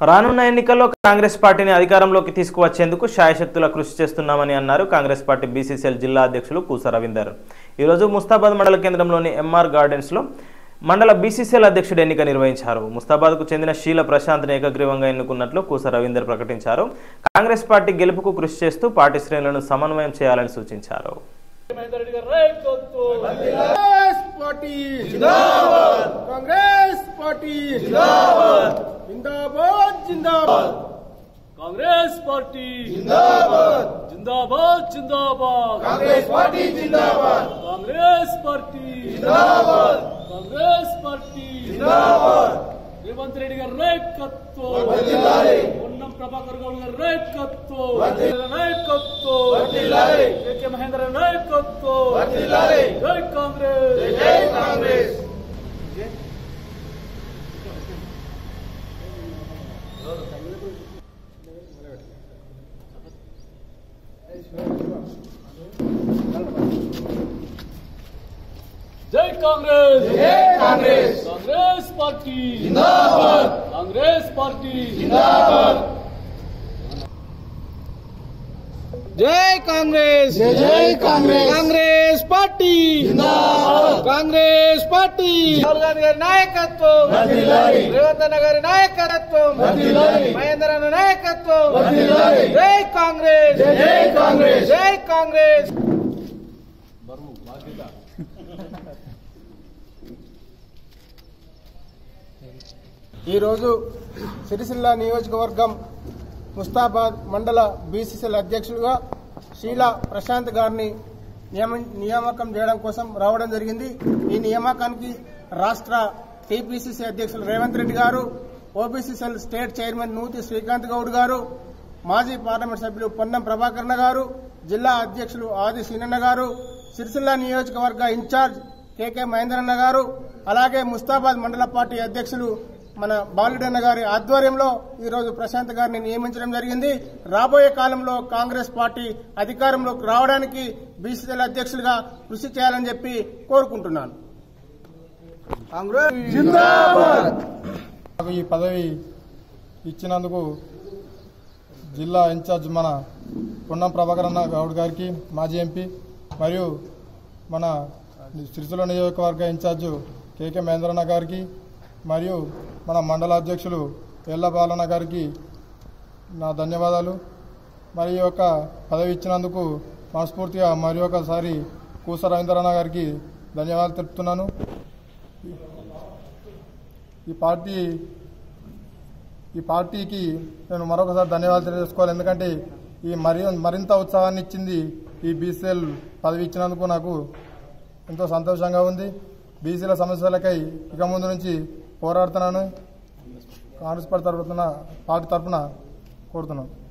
రానున్న ఎన్నికల్లో కాంగ్రెస్ పార్టీని అధికారంలోకి తీసుకువచ్చేందుకు శాయశక్తుల కృషి చేస్తున్నామని అన్నారు కాంగ్రెస్ పార్టీ బీసీసీఎల్ జిల్లా అధ్యక్షులు పూస రవీందర్ ఈరోజు ముస్తాబాద్ మండల కేంద్రంలోని ఎంఆర్ గార్డెన్స్లో మండల బీసీసీఎల్ అధ్యక్షుడు ఎన్నిక నిర్వహించారు ముస్తాబాద్కు చెందిన శీల ప్రశాంత్ని ఏకగ్రీవంగా ఎన్నుకున్నట్లు కూస రవీందర్ ప్రకటించారు కాంగ్రెస్ పార్టీ గెలుపుకు కృషి చేస్తూ పార్టీ శ్రేణులను సమన్వయం చేయాలని సూచించారు మహేందర్ రెడ్డి గారు నాయకత్వం కాంగ్రెస్ పార్టీ జిందాబాద్ కాంగ్రెస్ పార్టీ జిందాబాద్ జిందాబాద్ జిందాబాద్ కాంగ్రెస్ పార్టీ జిందాబాద్ జిందాబాద్ జిందాబాద్ కాంగ్రెస్ పార్టీ జిందాబాద్ కాంగ్రెస్ పార్టీ జిందాబాద్ కాంగ్రెస్ పార్టీ జిందాబాద్ రేవంత్ రెడ్డి గారు నాయకత్వం వర్ధిల్లాలి. పొన్నం ప్రభాకర్ గౌడ్ గారు నాయకత్వం వర్ధిల్లాలి. నాయకత్వం వర్ధిల్లాలి. కేకే మహేందర్ నాయకత్వం వర్ధిల్లాలి. జై కాంగ్రెస్ జై కాంగ్రెస్ జై కాంగ్రెస్ జై కాంగ్రెస్ కాంగ్రెస్ పార్టీ జిందాబాద్ కాంగ్రెస్ పార్టీ జిందాబాద్ జై కాంగ్రెస్ జై జై కాంగ్రెస్ కాంగ్రెస్ పార్టీ జిందాబాద్ కాంగ్రెస్ పార్టీ రాహుల్ గాంధీ గారి నాయకత్వం వర్ధిల్లాలి. రేవంత్ అన్న గారి నాయకత్వం వర్ధిల్లాలి. మహేందర్ అన్న నాయకత్వం వర్ధిల్లాలి. జై కాంగ్రెస్ జై జై కాంగ్రెస్ జై కాంగ్రెస్ ఈరోజు సిరిసిల్ల నియోజకవర్గం ముస్తాబాద్ మండల బీసీసీఎల్ అధ్యక్షులుగా షీలా ప్రశాంత్ గారిని నియమ నియామకం చేయడం కోసం రావడం జరిగింది ఈ నియామకానికి రాష్ట్ర టీపీసీసీ అధ్యక్షులు రేవంత్ రెడ్డి గారు OBCCL state chairman Nuthi Srikanth Goud గారు మాజీ పార్లమెంట్ సభ్యులు పొన్నం ప్రభాకరణ గారు జిల్లా అధ్యక్షులు ఆది సీనన్న గారు సిరిసిల్ల నియోజకవర్గ ఇన్ఛార్జ్ కేకే మహేందరన్న గారు అలాగే ముస్తాబాద్ మండల పార్టీ అధ్యక్షులు మన బాలుడన్న గారి ఆధ్వర్యంలో ఈ రోజు ప్రశాంత్ గారిని నియమించడం జరిగింది రాబోయే కాలంలో కాంగ్రెస్ పార్టీ అధికారంలోకి రావడానికి బీసీసీఎల్ అధ్యక్షులుగా కృషి చేయాలని చెప్పి కోరుకుంటున్నాను జిందాబాద్ నాకు ఈ పదవి ఇచ్చినందుకు జిల్లా ఇన్ఛార్జ్ మన పొన్నం ప్రభాకరన్న గౌడ్ గారికి మాజీ ఎంపీ మరియు మన సిరిసిల్ల నియోజకవర్గ ఇన్ఛార్జు కేకే మహేంద్రన్న గారికి మరియు మన మండల అధ్యక్షులు ఎల్ల బాలన్న గారికి నా ధన్యవాదాలు మరి ఈ యొక్క పదవి ఇచ్చినందుకు మనస్ఫూర్తిగా మరి ఒకసారి కూస రవీంద్రన్న గారికి ధన్యవాదాలు తెలుపుతున్నాను ఈ పార్టీ ఈ పార్టీకి నేను మరొకసారి ధన్యవాదాలు తెలియజేసుకోవాలి ఎందుకంటే ఈ మరి మరింత ఉత్సాహాన్ని ఇచ్చింది ఈ బీసీఎల్ పదవి ఇచ్చినందుకు నాకు ఎంతో సంతోషంగా ఉంది బీసీల సమస్యలకై ఇక ముందు నుంచి పోరాడుతున్నాను కాంగ్రెస్ పార్టీ తరఫున పార్టీ తరఫున కోరుతున్నాను